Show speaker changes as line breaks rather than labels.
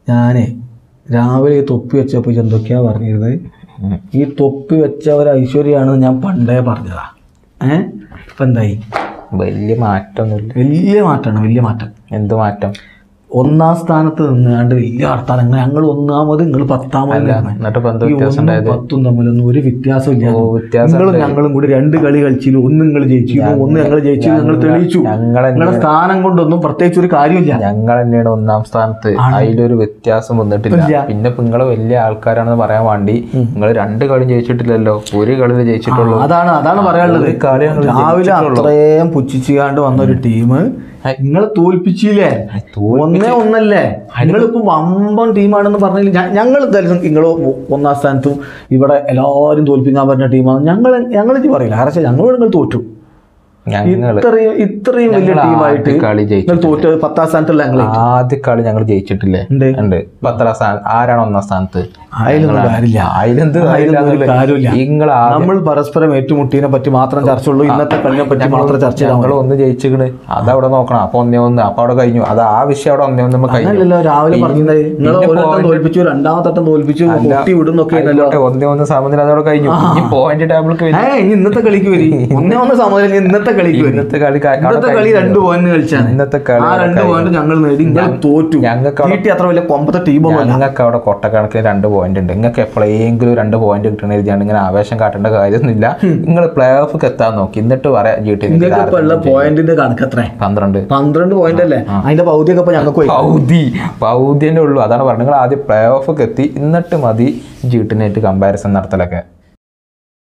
ഞാനേ രാവിലെ ഈ തൊപ്പി വെച്ചപ്പോൾ ഇജ്ജ് എന്തൊക്കെയാ പറഞ്ഞിരുന്നത്
ഉം.
ഈ തൊപ്പി വെച്ച ഒരു ഐശ്വര്യമാണെന്ന് ഞാൻ പണ്ടേ പറഞ്ഞതാ ഏ ഇപ്പം എന്തായി
വലിയ മാറ്റമൊന്നുമില്ല
വലിയ മാറ്റമാണ് വലിയ മാറ്റം
എന്ത് മാറ്റം
ഒന്നാം സ്ഥാനത്ത് നിന്നാണ്ട് വലിയ വർത്താനം ഞങ്ങൾ ഒന്നാമത് നിങ്ങൾ പത്താമത്
എന്നിട്ട് ഇപ്പൊ എന്താ
ഈ
വ്യത്യാസം
ഒന്നും
ഉണ്ടായത്
പത്തും തമ്മിലൊന്നും ഒരു വ്യത്യാസം ഇല്ല
ഓ, വ്യത്യാസം
നിങ്ങളും ഞങ്ങളും കൂടി രണ്ട് കളി കളിച്ചില്ല ഒന്ന് നിങ്ങൾ ജയിച്ചില്ല ഒന്ന് ഞങ്ങൾ ജയിച്ചു ഞങ്ങൾ തെളിയിച്ചു
ഞങ്ങൾ
നിങ്ങളുടെ സ്ഥാനം കൊണ്ടൊന്നും പ്രത്യേകിച്ച് ഒരു കാര്യമില്ല
ഞങ്ങൾ തന്നെയാണ് ഒന്നാം സ്ഥാനത്ത് അതിലൊരു വ്യത്യാസം വന്നിട്ടില്ല
ഇല്ല.
പിന്നെ ഇപ്പൊ നിങ്ങള് വലിയ ആൾക്കാരാണെന്ന് പറയാൻ വേണ്ടി നിങ്ങൾ രണ്ട് കളി ജയിച്ചിട്ടില്ലല്ലോ ഒരു കളിയിൽ ജയിച്ചിട്ടുള്ളൂ
അതാണ് അതാണ് പറയാനുള്ളത്
ഒരു കളി ഞങ്ങൾ
രാവിലെ അത്രയും പുച്ഛിച്ചുകാണ്ട് വന്ന ഒരു ടീം നിങ്ങളെ തോൽപ്പിച്ചില്ലേ ഒന്നേ ഒന്നല്ലേ നിങ്ങളിപ്പോ വമ്പൻ ടീമാണെന്ന് പറഞ്ഞില്ല ഞങ്ങൾ എന്തായാലും നിങ്ങൾ ഒന്നാം സ്ഥാനത്തും ഇവിടെ എല്ലാവരും തോൽപ്പിക്കാൻ പറഞ്ഞ ടീമാണ് ഞങ്ങൾ ഞങ്ങൾ ഇത് പറയില്ല കാരണം ഞങ്ങൾ നിങ്ങൾ തോറ്റു
ഞങ്ങള്
ഇത്രയും ഇത്രയും വലിയ
ഞങ്ങൾ
ടീമായിട്ട്
ആദ്യ കളി ജയിച്ചു
നിങ്ങൾ തോറ്റ പത്താം സ്ഥാനത്തുള്ള ഞങ്ങൾ
ആദ്യ കളി ഞങ്ങൾ ജയിച്ചിട്ടില്ലേ
ഉണ്ട്.
ഉണ്ട് പത്താം സ്ഥാനം ആരാണ് ഒന്നാം സ്ഥാനത്ത്
അതിലൊന്നും കാര്യമില്ല
അതിലെന്ത്
അതിലൊന്നും ഒരു കാര്യമില്ല
നിങ്ങൾ
നമ്മൾ പരസ്പരം ഏറ്റുമുട്ടിനെ പറ്റി മാത്രം ചർച്ചയുള്ളൂ ഇന്നത്തെ കളിനെ പറ്റി മാത്രം ചർച്ച ചെയ്താൽ
ഞങ്ങൾ ഒന്ന് ജയിച്ചിക്കണ് അതവിടെ നോക്കണം അപ്പൊ ഒന്നേ ഒന്ന് അപ്പൊ അവിടെ കഴിഞ്ഞു അത് ആ വിഷയം അവിടെ ഒന്നേ ഒന്ന് കഴിഞ്ഞു
അങ്ങനല്ലല്ലോ രാവിലെ പറഞ്ഞത് നിങ്ങൾ
പിന്നെ
ഓരോരുത്തരും തോൽപ്പിച്ചു രണ്ടാമത്തെ തോൽപ്പിച്ചു പൊട്ടി വിടുന്നൊക്കെ ഉണ്ടല്ലോ
ആയിക്കോട്ടെ, ഒന്നേ ഒന്ന് സമനില അതവിടെ കഴിഞ്ഞു ഇനി പോയിന്റ് ടേബിൾക്ക്
ഏ ഇനി ഇന്നത്തെ കളിക്ക് വരി ഒന്നേ ഒന്ന് സമയം ഇന്നത്തെ കളിക്ക് വരി
ഇന്നത്തെ കളി ക-
ഇന്നത്തെ കളി രണ്ട് പോയിന്റ് കളിച്ചാണ്
ഇന്നത്തെ കളി
ആ രണ്ട് പോയിന്റ് ഞങ്ങൾ നേടി നിങ്ങൾ തോറ്റു
ഞങ്ങൾക്ക് അവിടെ
വീട്ടിൽ അത്ര വലിയ കൊമ്പത്തെ ടീമൊന്നും അല്ല
ഞങ്ങൾക്ക് അവിടെ കൊട്ടക്കണക്കിന് രണ്ട് പോയിന്റ് ഉണ്ട് നിങ്ങൾക്ക് എപ്പോഴെങ്കിലും രണ്ട് പോയിന്റ് കിട്ടണ എഴുതിയാണ് ഇങ്ങനെ ആവേശം കാട്ടേണ്ട കാര്യമൊന്നുമില്ല നിങ്ങൾ പ്ലേ ഓഫ് എത്താൻ നോക്കി എന്നിട്ട് പറയാം
നിങ്ങൾക്ക്
ജീട്ടിൽ
ഇപ്പൊ ഉള്ള പോയിന്റിന്റെ കണക്ക് എത്ര
പന്ത്രണ്ട്
പന്ത്രണ്ട് പോയിന്റ് അല്ലേ അതിന്റെ പൗതിയൊക്കെ ഇപ്പൊ ഞങ്ങൾക്ക് പോയി
പൗതി പൗതിന്റെ ഉള്ളൂ അതാണ് പറഞ്ഞത് നിങ്ങൾ ആദ്യം പ്ലേ ഓഫ് എത്തി എന്നിട്ട് മതി ജീട്ടിനായിട്ട് കമ്പാരിസൺ നടത്തലൊക്കെ